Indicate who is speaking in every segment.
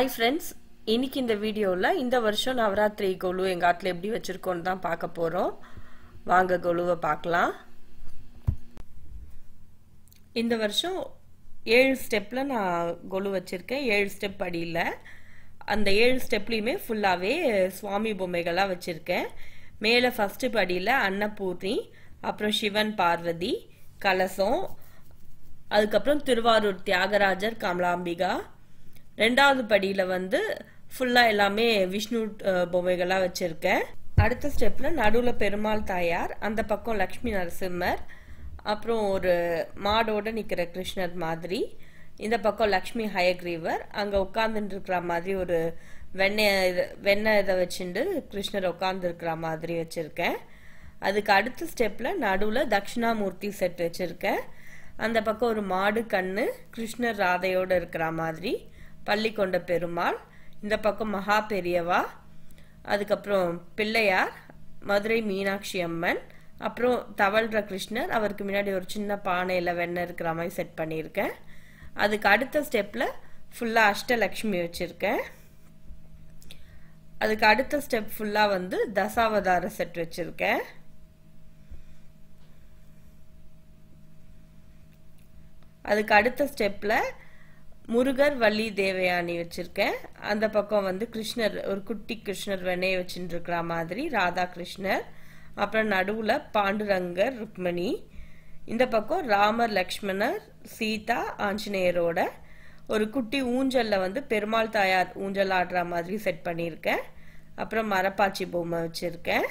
Speaker 1: hi friends இன்னைக்கு இந்த வீடியோவில் இந்த வருஷம் நவராத்திரி கொலு எங்கள் ஆட்டில் எப்படி வச்சுருக்கோன்னு தான் பார்க்க போகிறோம் வாங்க கொலுவை பார்க்கலாம் இந்த வருஷம் ஏழு ஸ்டெப்பில் நான் கொலு வச்சுருக்கேன் ஏழு ஸ்டெப் அடியில் அந்த ஏழு ஸ்டெப்லேயுமே ஃபுல்லாகவே சுவாமி பொம்மைகளாக வச்சுருக்கேன் மேலே ஃபஸ்ட்டு படியில் அன்னபூர்ணி அப்புறம் சிவன் பார்வதி கலசம் அதுக்கப்புறம் திருவாரூர் தியாகராஜர் கமலாம்பிகா ரெண்டாவது படியில் வந்து ஃபுல்லாக எல்லாமே விஷ்ணு பொம்மைகளாக வச்சுருக்கேன் அடுத்த ஸ்டெப்பில் நடுவில் பெருமாள் தாயார் அந்த பக்கம் லக்ஷ்மி நரசிம்மர் அப்புறம் ஒரு மாடோடு நிற்கிற கிருஷ்ணர் மாதிரி இந்த பக்கம் லக்ஷ்மி ஹயக்ரீவர் அங்கே உட்காந்துட்டு இருக்கிற மாதிரி ஒரு வெண்ணெய் இது வெண்ணெய் இதை வச்சுட்டு கிருஷ்ணர் உட்காந்துருக்கிற மாதிரி வச்சுருக்கேன் அதுக்கு அடுத்த ஸ்டெப்பில் நடுவில் தட்சிணாமூர்த்தி செட் வச்சுருக்கேன் அந்த பக்கம் ஒரு மாடு கண்ணு கிருஷ்ணர் ராதையோடு இருக்கிற மாதிரி பள்ளி கொண்ட பெருமாள் இந்த பக்கம் மகா பெரியவா அதுக்கப்புறம் பிள்ளையார் மதுரை மீனாட்சி அம்மன் அப்புறம் தவழ்ற கிருஷ்ணர் அவருக்கு முன்னாடி ஒரு சின்ன பானையில் வெண்ணெய் இருக்கிற மாதிரி செட் பண்ணியிருக்கேன் அதுக்கு அடுத்த ஸ்டெப்பில் ஃபுல்லாக அஷ்டலக்ஷ்மி வச்சுருக்கேன் அதுக்கு அடுத்த ஸ்டெப் ஃபுல்லாக வந்து தசாவதார செட் வச்சுருக்கேன் அதுக்கு அடுத்த ஸ்டெப்பில் முருகர் வள்ளி தேவயானி வச்சுருக்கேன் அந்த பக்கம் வந்து கிருஷ்ணர் ஒரு குட்டி கிருஷ்ணர் வெண்ணையை வச்சுட்டு இருக்கிற மாதிரி ராதா கிருஷ்ணர் அப்புறம் நடுவில் பாண்டுரங்கர் ருக்மணி இந்த பக்கம் ராமர் லக்ஷ்மணர் சீதா ஆஞ்சநேயரோட ஒரு குட்டி ஊஞ்சலில் வந்து பெருமாள் தாயார் ஊஞ்சல் ஆடுற மாதிரி செட் பண்ணியிருக்கேன் அப்புறம் மரப்பாச்சி பொம்மை வச்சுருக்கேன்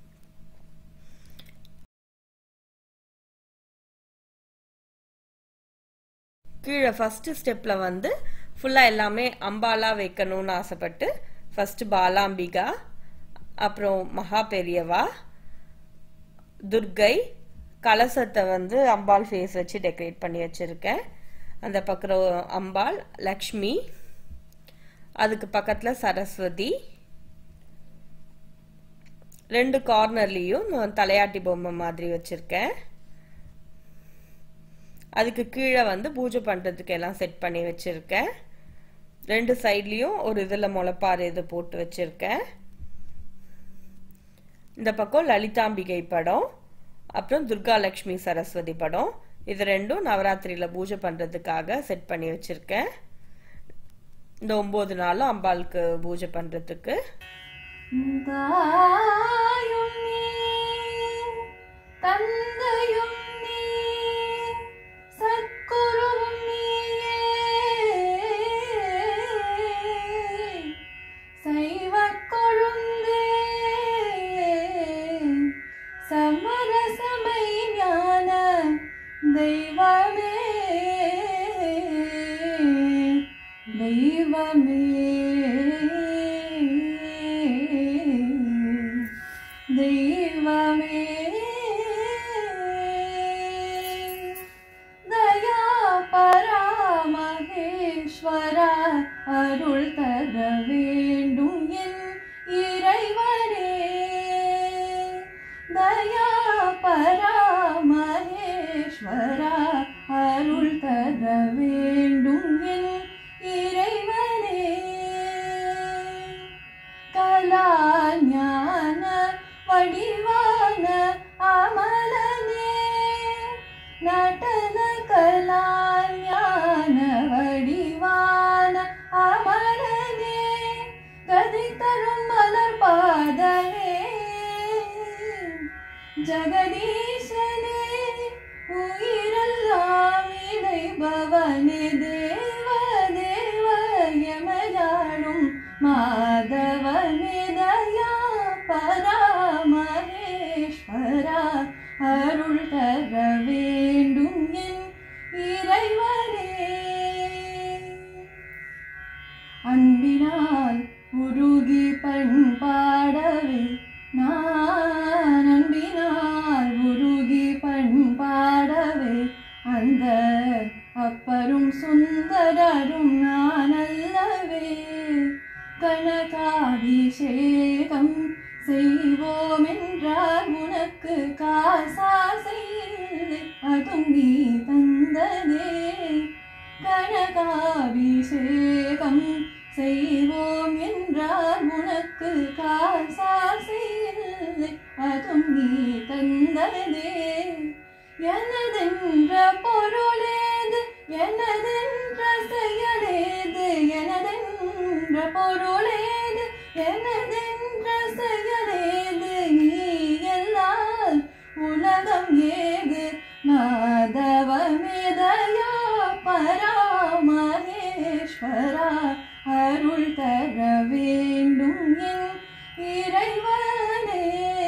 Speaker 1: கீழே ஃபஸ்ட்டு ஸ்டெப்பில் வந்து ஃபுல்லாக எல்லாமே அம்பாலாக வைக்கணும்னு ஆசைப்பட்டு ஃபஸ்ட்டு பாலாம்பிகா அப்புறம் மகா பெரியவா துர்கை கலசத்தை வந்து அம்பாள் ஃபேஸ் வச்சு டெக்கரேட் பண்ணி வச்சுருக்கேன் அந்த பக்கம் அம்பாள் லக்ஷ்மி அதுக்கு பக்கத்தில் சரஸ்வதி ரெண்டு கார்னர்லேயும் தலையாட்டி பொம்மை மாதிரி வச்சுருக்கேன் அதுக்கு கீழே வந்து பூஜை பண்ணுறதுக்கு எல்லாம் செட் பண்ணி வச்சுருக்கேன் ரெண்டு சைட்லேயும் ஒரு இதில் முளைப்பாறு இது போட்டு வச்சுருக்கேன் இந்த பக்கம் லலிதாம்பிகை படம் அப்புறம் துர்கா லக்ஷ்மி சரஸ்வதி படம் இது ரெண்டும் நவராத்திரியில் பூஜை பண்ணுறதுக்காக செட் பண்ணி வச்சுருக்கேன் இந்த ஒம்பது நாளும் அம்பாளுக்கு பூஜை பண்ணுறதுக்கு
Speaker 2: தந்தையும் நீ சத்குருவும் நீயே சைவக் கொழுந்தே சமரசமை ஞான தெய்வமே தெய்வமே தெய்வமே தயா பராமகேஸ்வரா அருள் தர வேண்டும் என் இறைவனே தயா பராமகேஸ்வரா அருள் தர வேண்டும் என் இறைவனே கலாஞான வடிவான அமலனே நடன கலாஞான வடிவான அமலனே கதை தரும் மலர் பாதமே ஜெகதீசனே உயிரெல்லாம் இணைபவனே தேவ தேவ யமஜாடும் மாதவனே தயா பராமகேஸ்வரா அருள் தர வேண்டும் என் இறைவனே அன்பினால் உருகி பண்பாடவே நான் அன்பினால் உருகி பண்பாடவே அந்த அப்பரும் சுந்தரரும் நான் அல்லவே கனகாபிஷேகம் செய்வோம் என்றால் உனக்கு காசாசை இல்லை அதுவும் நீ தந்ததே கனகாபிஷேகம் செய்வோம் என்றால் உனக்கு காசாசை இல்லை அதுவும் நீ தந்ததே எனதென்ற பொருளேது எனதென்ற செயலேது எனதென்ற பொருளேது எனதென்ற செயலேது நீ எல்லால் உலகம் ஏது மாதவமேதயா பராமகேஸ்வரா அருள் தர வேண்டும் என் இறைவனே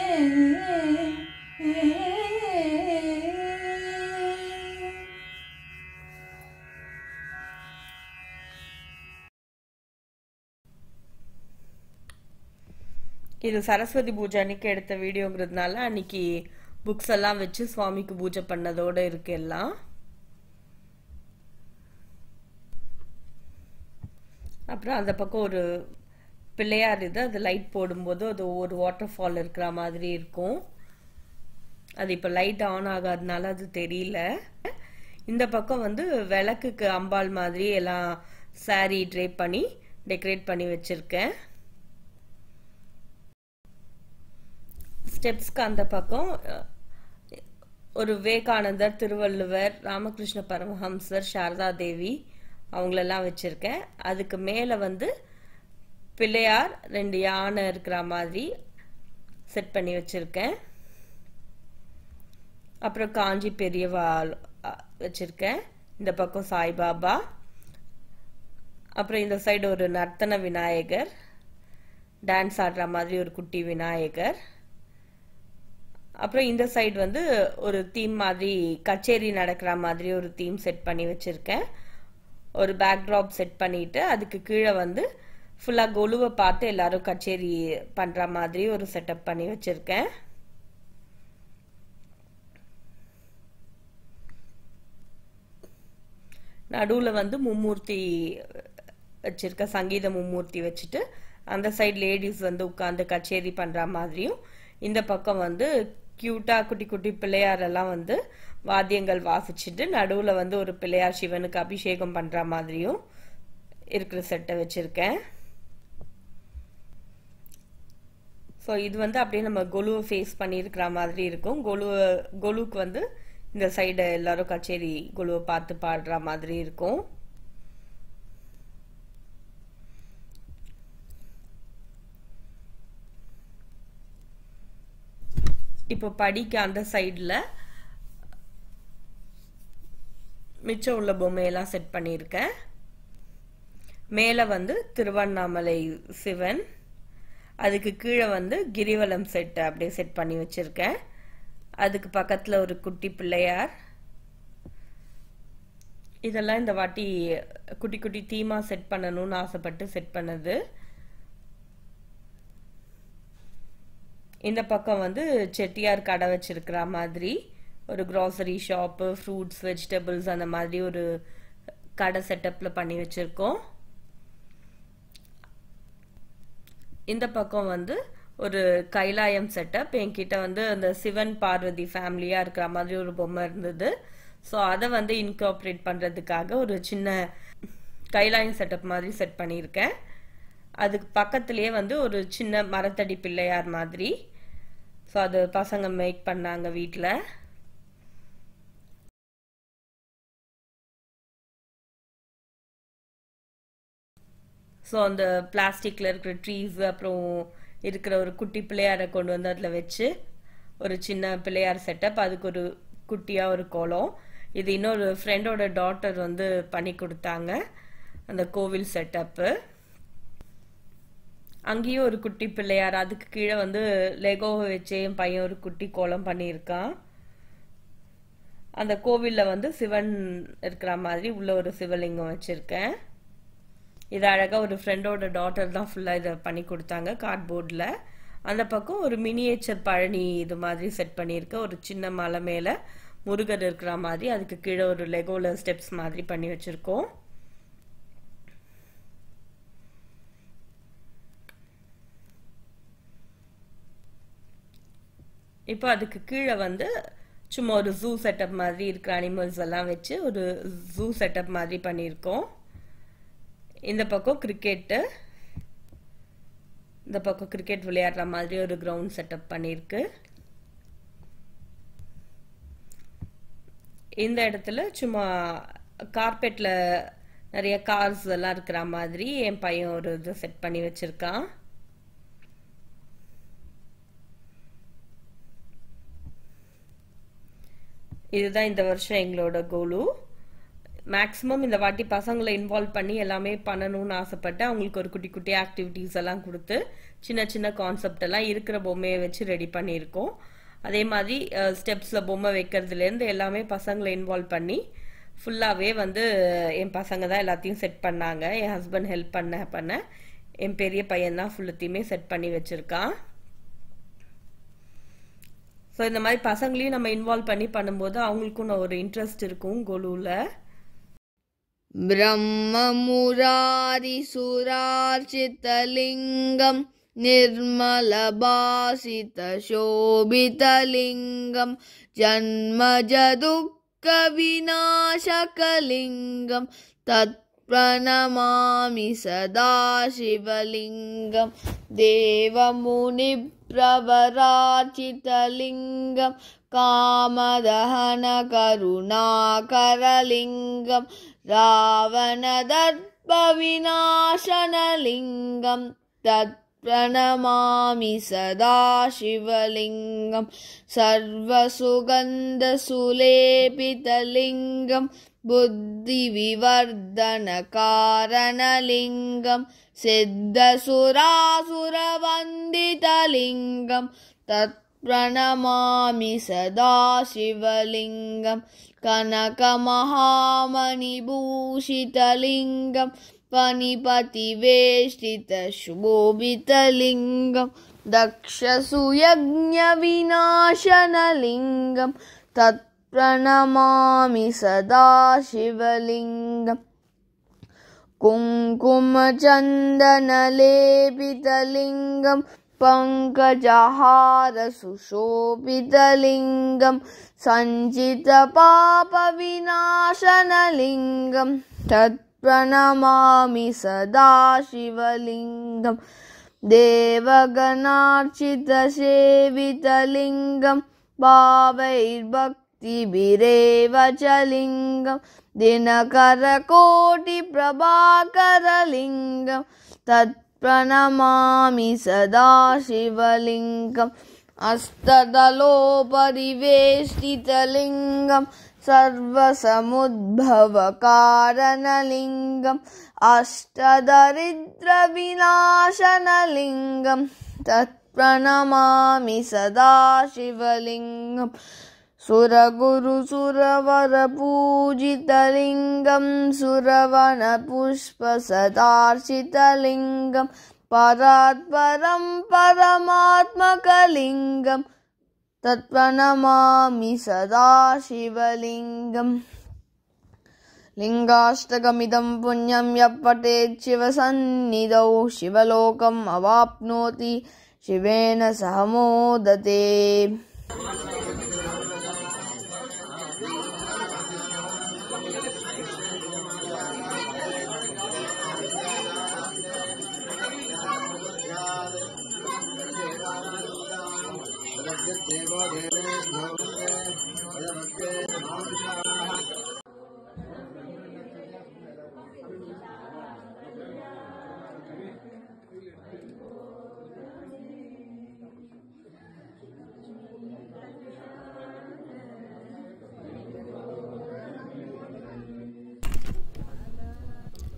Speaker 1: இது சரஸ்வதி பூஜை அன்னைக்கு எடுத்த வீடியோங்கிறதுனால அன்னைக்கு புக்ஸ் எல்லாம் வச்சு சுவாமிக்கு பூஜை பண்ணதோட இருக்கு எல்லாம் அப்புறம் அந்த பக்கம் ஒரு பிள்ளையார் இது அது லைட் போடும்போது அது ஒரு வாட்டர் ஃபால் இருக்கிற மாதிரி இருக்கும் அது இப்போ லைட் ஆன் ஆகாதனால அது தெரியல இந்த பக்கம் வந்து விளக்குக்கு அம்பாள் மாதிரி எல்லாம் saree ட்ரேப் பண்ணி டெக்கரேட் பண்ணி வச்சிருக்கேன் ஸ்டெப்ஸ்க்கு அந்த பக்கம் அஹ், ஒரு விவேகானந்தர் திருவள்ளுவர் ராமகிருஷ்ண பரமஹம்சர் சாரதா தேவி அவங்களெல்லாம் வச்சிருக்கேன் அதுக்கு மேலே வந்து பிள்ளையார் ரெண்டு யானை இருக்கிற மாதிரி செட் பண்ணி வச்சிருக்கேன் அப்புறம் காஞ்சி பெரியவா அஹ், வச்சிருக்கேன் இந்த பக்கம் சாய்பாபா அப்புறம் இந்த சைடு ஒரு நர்த்தன விநாயகர் டான்ஸ் ஆடுற மாதிரி ஒரு குட்டி விநாயகர் அப்புறம் இந்த சைடு வந்து ஒரு தீம் மாதிரி கச்சேரி நடக்கிற மாதிரி ஒரு தீம் செட் பண்ணி வச்சிருக்கேன் ஒரு பேக்ட்ராப் செட் பண்ணிட்டு அதுக்கு கீழே வந்து ஃபுல்லாக கொலுவை பார்த்து எல்லாரும் கச்சேரி பண்ணுற மாதிரி ஒரு செட்டப் பண்ணி வச்சிருக்கேன் நடுவில் வந்து மும்மூர்த்தி வச்சிருக்க சங்கீத மும்மூர்த்தி வச்சுட்டு அந்த சைடு லேடிஸ் வந்து உட்காந்து கச்சேரி பண்ணுற மாதிரியும் இந்த பக்கம் வந்து க்யூட்டாக குட்டி குட்டி பிள்ளையார் எல்லாம் வந்து வாத்தியங்கள் வாசிச்சுட்டு நடுவில் வந்து ஒரு பிள்ளையார் சிவனுக்கு அபிஷேகம் பண்ணுற மாதிரியும் இருக்கிற செட்டை வச்சுருக்கேன் ஸோ இது வந்து அப்படியே நம்ம கொலுவை ஃபேஸ் பண்ணியிருக்கிற மாதிரி இருக்கும் கொலுவை கொலுவுக்கு வந்து இந்த சைடு எல்லாரும் கச்சேரி கொலுவை பார்த்து பாடுற மாதிரி இருக்கும் இப்போ படிக்க அந்த சைடில் மிச்சம் உள்ள பொம்மையெல்லாம் செட் பண்ணியிருக்கேன் மேலே வந்து திருவண்ணாமலை சிவன் அதுக்கு கீழே வந்து கிரிவலம் செட் அப்படியே செட் பண்ணி வச்சிருக்கேன் அதுக்கு பக்கத்தில் ஒரு குட்டி பிள்ளையார் இதெல்லாம் இந்த வாட்டி குட்டி குட்டி தீமா செட் பண்ணணும்னு ஆசைப்பட்டு செட் பண்ணது இந்த பக்கம் வந்து செட்டியார் கடை வச்சிருக்கிற மாதிரி ஒரு grocery ஷாப்பு ஃப்ரூட்ஸ் வெஜிடபிள்ஸ் அந்த மாதிரி ஒரு கடை செட்டப்பில் பண்ணி வச்சுருக்கோம் இந்த பக்கம் வந்து ஒரு கைலாயம் செட்டப் என்கிட்ட வந்து அந்த சிவன் பார்வதி ஃபேமிலியாக இருக்கிற மாதிரி ஒரு பொம்மை இருந்தது ஸோ அதை வந்து இன்கார்பரேட் பண்ணுறதுக்காக ஒரு சின்ன கைலாயம் செட்டப் மாதிரி செட் பண்ணியிருக்கேன் அதுக்கு பக்கத்துலேயே வந்து ஒரு சின்ன மரத்தடி பிள்ளையார் மாதிரி ஸோ அது பசங்க மேக் பண்ணாங்க வீட்டில் ஸோ அந்த பிளாஸ்டிக்கில் இருக்கிற ட்ரீஸ் அப்புறம் இருக்கிற ஒரு குட்டி பிள்ளையாரை கொண்டு வந்து அதில் வச்சு ஒரு சின்ன பிள்ளையார் செட்டப் அதுக்கு ஒரு குட்டியாக ஒரு கோலம் இது இன்னொரு ஃப்ரெண்டோட டாட்டர் வந்து பண்ணி கொடுத்தாங்க அந்த கோவில் செட்டப்பு அங்கேயும் ஒரு குட்டி பிள்ளையார் அதுக்கு கீழே வந்து லெகோவை வச்சு என் பையன் ஒரு குட்டி கோலம் பண்ணியிருக்கான் அந்த கோவிலில் வந்து சிவன் இருக்கிற மாதிரி உள்ள ஒரு சிவலிங்கம் வச்சுருக்கேன் இது அழகாக ஒரு ஃப்ரெண்டோட டாட்டர் தான் ஃபுல்லாக இதை பண்ணி கொடுத்தாங்க கார்ட்போர்டில் அந்த பக்கம் ஒரு மினியேச்சர் பழனி இது மாதிரி செட் பண்ணியிருக்க ஒரு சின்ன மலை மேலே முருகர் இருக்கிற மாதிரி அதுக்கு கீழே ஒரு லெகோல ஸ்டெப்ஸ் மாதிரி பண்ணி வச்சுருக்கோம் இப்போ அதுக்கு கீழே வந்து சும்மா ஒரு ஜூ செட்டப் மாதிரி இருக்கிற அனிமல்ஸ் எல்லாம் வச்சு ஒரு ஜூ செட்டப் மாதிரி பண்ணியிருக்கோம் இந்த பக்கம் கிரிக்கெட்டு இந்த பக்கம் கிரிக்கெட் விளையாடுற மாதிரி ஒரு கிரவுண்ட் செட்டப் பண்ணியிருக்கு இந்த இடத்துல சும்மா கார்பெட்டில் நிறைய கார்ஸ் எல்லாம் இருக்கிற மாதிரி என் பையன் ஒரு இது செட் பண்ணி வச்சிருக்கான் இதுதான் இந்த வருஷம் எங்களோட கோலு மேக்ஸிமம் இந்த வாட்டி பசங்களை இன்வால்வ் பண்ணி எல்லாமே பண்ணணும்னு ஆசைப்பட்டு அவங்களுக்கு ஒரு குட்டி குட்டி ஆக்டிவிட்டீஸ் எல்லாம் கொடுத்து சின்ன சின்ன கான்செப்ட் எல்லாம் இருக்கிற பொம்மையை வச்சு ரெடி பண்ணியிருக்கோம் அதே மாதிரி ஸ்டெப்ஸில் பொம்மை வைக்கிறதுலேருந்து எல்லாமே பசங்களை இன்வால்வ் பண்ணி ஃபுல்லாகவே வந்து என் பசங்க தான் எல்லாத்தையும் செட் பண்ணாங்க என் ஹஸ்பண்ட் ஹெல்ப் பண்ண பண்ண என் பெரிய பையன் தான் ஃபுல்லத்தையுமே செட் பண்ணி வச்சுருக்கான் ஸோ இந்த மாதிரி பசங்களையும் நம்ம இன்வால்வ் பண்ணி பண்ணும்போது அவங்களுக்கும் ஒரு இன்ட்ரெஸ்ட் இருக்கும் கொலுவில்
Speaker 3: ब्रह्ममुरारिसुरार्चितलिङ्गं निर्मलभासितशोभितलिङ्गं जन्मजदुःखविनाशकलिङ्गं तत्प्रणमामि सदा शिवलिङ्गं देवमुनिप्रवरार्चितलिङ्गं कामदहनकरुणाकरलिङ्गं रावणदर्पविनाशनलिङ्गं तत्प्रणमामि सदा शिवलिङ्गं सर्वसुगन्धसुलेपितलिङ्गं बुद्धिविवर्धनकारणलिङ्गं सिद्धसुरासुरवन्दितलिङ्गं तत्प्रणमामि सदा शिवलिङ्गं कनकमहामणिभूषितलिङ्गं पनिपतिवेष्टितशोभितलिङ्गं दक्षसुयज्ञविनाशनलिङ्गं तत्प्रणमामि सदा शिवलिङ्गम् कुङ्कुमचन्दनलेपितलिङ्गं पङ्कजहारसुशोभितलिङ्गं सञ्चितपापविनाशनलिङ्गं तत्प्रणमामि सदा शिवलिङ्गं देवगणार्चितसेवितलिङ्गं भावैर्भक्तिभिरेव च लिङ्गं दिनकरकोटिप्रभाकरलिङ्गं तत्प्रणमामि सदा शिवलिङ्गम् अस्तदलोपरिवेष्टितलिङ्गं सर्वसमुद्भवकारणलिङ्गम् अष्टदरिद्रविनाशनलिङ्गं तत्प्रणमामि सदा शिवलिङ्गम् सुरगुरुसुरवरपूजितलिङ्गं सुरवनपुष्पसदार्चितलिङ्गं परात्परं परमात्मकलिङ्गं तत्प्रणमामि सदा शिवलिङ्गम् लिङ्गाष्टकमिदं पुण्यं यः पठेत् शिवसन्निधौ शिवलोकम् अवाप्नोति शिवेन सह मोदते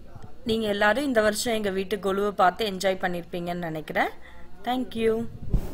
Speaker 1: நீங்கள் எல்லாரும் இந்த வருஷம் எங்கள் வீட்டு கொலுவை பார்த்து என்ஜாய் பண்ணியிருப்பீங்கன்னு நினைக்கிறேன் தேங்க்யூ